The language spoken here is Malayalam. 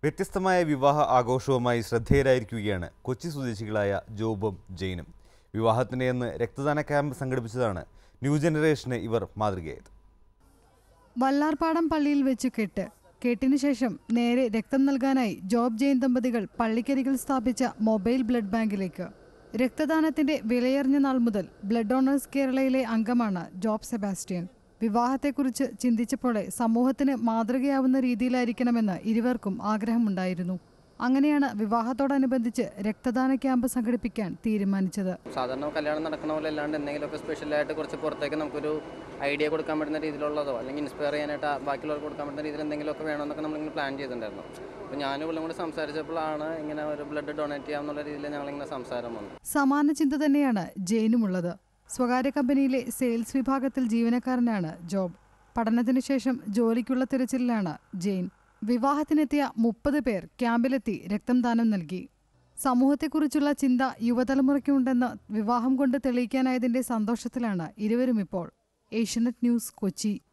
വ്യത്യസ്തമായ വിവാഹ ആഘോഷവുമായി ശ്രദ്ധേയരായിരിക്കുകയാണ് കൊച്ചി സ്വദേശികളായ ജോബും ജെയിനും വിവാഹത്തിൻ്റെ അന്ന് രക്തദാന ക്യാമ്പ് സംഘടിപ്പിച്ചതാണ് ന്യൂ ജനറേഷന് ഇവർ മാതൃകയായത് വല്ലാർപാടം പള്ളിയിൽ വെച്ച് കെട്ട് കെട്ടിനു ശേഷം നേരെ രക്തം നൽകാനായി ജോബ് ജെയിൻ ദമ്പതികൾ പള്ളിക്കരികിൽ സ്ഥാപിച്ച മൊബൈൽ ബ്ലഡ് ബാങ്കിലേക്ക് രക്തദാനത്തിന്റെ വിലയറിഞ്ഞ നാൾ മുതൽ ബ്ലഡ് ഡോണേഴ്സ് കേരളയിലെ അംഗമാണ് ജോബ് സെബാസ്റ്റ്യൻ വിവാഹത്തെക്കുറിച്ച് ചിന്തിച്ചപ്പോഴേ സമൂഹത്തിന് മാതൃകയാവുന്ന രീതിയിലായിരിക്കണമെന്ന് ഇരുവർക്കും ആഗ്രഹമുണ്ടായിരുന്നു അങ്ങനെയാണ് വിവാഹത്തോടനുബന്ധിച്ച് രക്തദാന ക്യാമ്പ് സംഘടിപ്പിക്കാൻ തീരുമാനിച്ചത് സാധാരണ കല്യാണം നടക്കണ പോലെ അല്ലാണ്ട് എന്തെങ്കിലുമൊക്കെ സ്പെഷ്യലായിട്ട് കുറച്ച് പുറത്തേക്ക് നമുക്കൊരു ഐഡിയ കൊടുക്കാൻ പറ്റുന്ന രീതിയിലുള്ളതോ അല്ലെങ്കിൽ ഇൻസ്പയർ ചെയ്യാനായിട്ട് ആ ബാക്കിയുള്ളവർക്ക് കൊടുക്കാൻ പറ്റുന്ന രീതിയിൽ എന്തെങ്കിലുമൊക്കെ വേണമെന്നൊക്കെ നമ്മളിങ്ങനെ പ്ലാൻ ചെയ്തിട്ടുണ്ടായിരുന്നു അപ്പോൾ ഞാനും ഇവളും കൂടി സംസാരിച്ചപ്പോഴാണ് ഇങ്ങനെ ഒരു ബ്ലഡ് ഡൊണേറ്റ് ചെയ്യാമെന്നുള്ള രീതിയിൽ ഞങ്ങളിങ്ങനെ സംസാരം വന്നു സമാന ചിന്ത തന്നെയാണ് ജെയിനുമുള്ളത് സ്വകാര്യ കമ്പനിയിലെ സെയിൽസ് വിഭാഗത്തിൽ ജീവനക്കാരനാണ് ജോബ് പഠനത്തിനു ശേഷം ജോലിക്കുള്ള തിരച്ചിലാണ് ജെയിൻ വിവാഹത്തിനെത്തിയ മുപ്പത് പേർ ക്യാമ്പിലെത്തി രക്തം ദാനം നൽകി സമൂഹത്തെക്കുറിച്ചുള്ള ചിന്ത യുവതലമുറയ്ക്കുണ്ടെന്ന് വിവാഹം കൊണ്ട് തെളിയിക്കാനായതിന്റെ സന്തോഷത്തിലാണ് ഇരുവരും ഇപ്പോൾ ഏഷ്യനെറ്റ് ന്യൂസ് കൊച്ചി